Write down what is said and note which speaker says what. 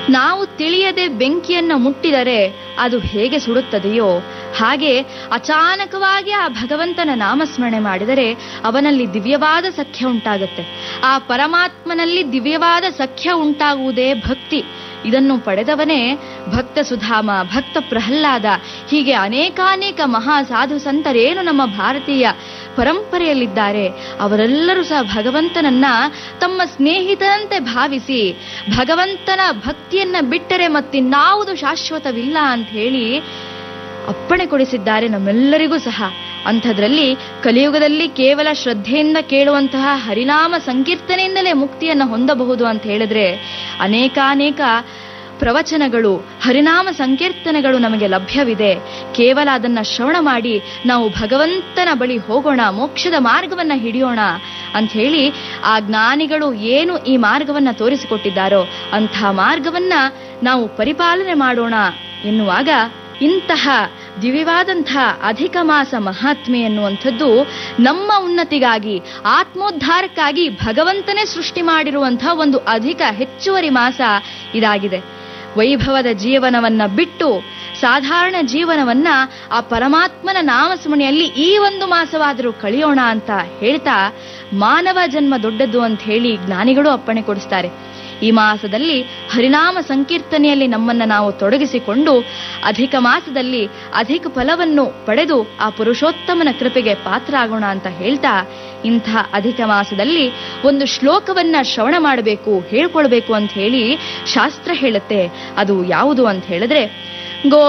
Speaker 1: ನಾವು ತಿಳಿಯದೆ ಬೆಂಕಿಯನ್ನ ಮುಟ್ಟಿದರೆ ಅದು ಹೇಗೆ ಸುಡುತ್ತದೆಯೋ ಹಾಗೆ ಅಚಾನಕವಾಗಿ ಆ ಭಗವಂತನ ನಾಮಸ್ಮರಣೆ ಮಾಡಿದರೆ ಅವನಲ್ಲಿ ದಿವ್ಯವಾದ ಸಖ್ಯ ಉಂಟಾಗುತ್ತೆ ಆ ಪರಮಾತ್ಮನಲ್ಲಿ ದಿವ್ಯವಾದ ಸಖ್ಯ ಉಂಟಾಗುವುದೇ ಭಕ್ತಿ ಇದನ್ನು ಪಡೆದವನೇ ಭಕ್ತ ಸುಧಾಮ ಭಕ್ತ ಪ್ರಹ್ಲಾದ ಹೀಗೆ ಅನೇಕಾನೇಕ ಮಹಾ ಸಾಧು ಸಂತರೇನು ನಮ್ಮ ಭಾರತೀಯ ಪರಂಪರೆಯಲ್ಲಿದ್ದಾರೆ ಅವರೆಲ್ಲರೂ ಸಹ ಭಗವಂತನನ್ನ ತಮ್ಮ ಸ್ನೇಹಿತರಂತೆ ಭಾವಿಸಿ ಭಗವಂತನ ಭಕ್ತಿಯನ್ನ ಬಿಟ್ಟರೆ ಮತ್ತಿನ್ನಾವುದು ಶಾಶ್ವತವಿಲ್ಲ ಅಂತ ಹೇಳಿ ಅಪ್ಪಣೆ ಕೊಡಿಸಿದ್ದಾರೆ ನಮ್ಮೆಲ್ಲರಿಗೂ ಸಹ ಅಂಥದ್ರಲ್ಲಿ ಕಲಿಯುಗದಲ್ಲಿ ಕೇವಲ ಶ್ರದ್ಧೆಯಿಂದ ಕೇಳುವಂತಹ ಹರಿನಾಮ ಸಂಕೀರ್ತನೆಯಿಂದಲೇ ಮುಕ್ತಿಯನ್ನ ಹೊಂದಬಹುದು ಅಂತ ಹೇಳಿದ್ರೆ ಅನೇಕಾನೇಕ ಪ್ರವಚನಗಳು ಹರಿನಾಮ ಸಂಕೀರ್ತನೆಗಳು ನಮಗೆ ಲಭ್ಯವಿದೆ ಕೇವಲ ಅದನ್ನ ಶ್ರವಣ ಮಾಡಿ ನಾವು ಭಗವಂತನ ಬಳಿ ಹೋಗೋಣ ಮೋಕ್ಷದ ಮಾರ್ಗವನ್ನ ಹಿಡಿಯೋಣ ಅಂತ ಹೇಳಿ ಆ ಜ್ಞಾನಿಗಳು ಏನು ಈ ಮಾರ್ಗವನ್ನ ತೋರಿಸಿಕೊಟ್ಟಿದ್ದಾರೋ ಅಂಥ ಮಾರ್ಗವನ್ನ ನಾವು ಪರಿಪಾಲನೆ ಮಾಡೋಣ ಎನ್ನುವಾಗ ಇಂತಹ ದಿವ್ಯವಾದಂತಹ ಅಧಿಕ ಮಾಸ ಮಹಾತ್ಮೆ ಎನ್ನುವಂಥದ್ದು ನಮ್ಮ ಉನ್ನತಿಗಾಗಿ ಆತ್ಮೋದ್ಧಾರಕ್ಕಾಗಿ ಭಗವಂತನೇ ಸೃಷ್ಟಿ ಮಾಡಿರುವಂತಹ ಒಂದು ಅಧಿಕ ಹೆಚ್ಚುವರಿ ಮಾಸ ಇದಾಗಿದೆ ವೈಭವದ ಜೀವನವನ್ನ ಬಿಟ್ಟು ಸಾಧಾರಣ ಜೀವನವನ್ನ ಆ ಪರಮಾತ್ಮನ ನಾಮಸ್ಮರಣೆಯಲ್ಲಿ ಈ ಒಂದು ಮಾಸವಾದರೂ ಕಳೆಯೋಣ ಅಂತ ಹೇಳ್ತಾ ಮಾನವ ಜನ್ಮ ದೊಡ್ಡದು ಅಂತ ಹೇಳಿ ಜ್ಞಾನಿಗಳು ಅಪ್ಪಣೆ ಕೊಡಿಸ್ತಾರೆ ಈ ಮಾಸದಲ್ಲಿ ಹರಿನಾಮ ಸಂಕೀರ್ತನೆಯಲ್ಲಿ ನಮ್ಮನ್ನ ನಾವು ತೊಡಗಿಸಿಕೊಂಡು ಅಧಿಕ ಮಾಸದಲ್ಲಿ ಅಧಿಕ ಫಲವನ್ನು ಪಡೆದು ಆ ಪುರುಷೋತ್ತಮನ ಕೃಪೆಗೆ ಪಾತ್ರ ಆಗೋಣ ಅಂತ ಹೇಳ್ತಾ ಇಂಥ ಅಧಿಕ ಮಾಸದಲ್ಲಿ ಒಂದು ಶ್ಲೋಕವನ್ನ ಶ್ರವಣ ಮಾಡಬೇಕು ಹೇಳ್ಕೊಳ್ಬೇಕು ಅಂತ ಹೇಳಿ ಶಾಸ್ತ್ರ ಹೇಳುತ್ತೆ ಅದು ಯಾವುದು ಅಂತ ಹೇಳಿದ್ರೆ ಗೋ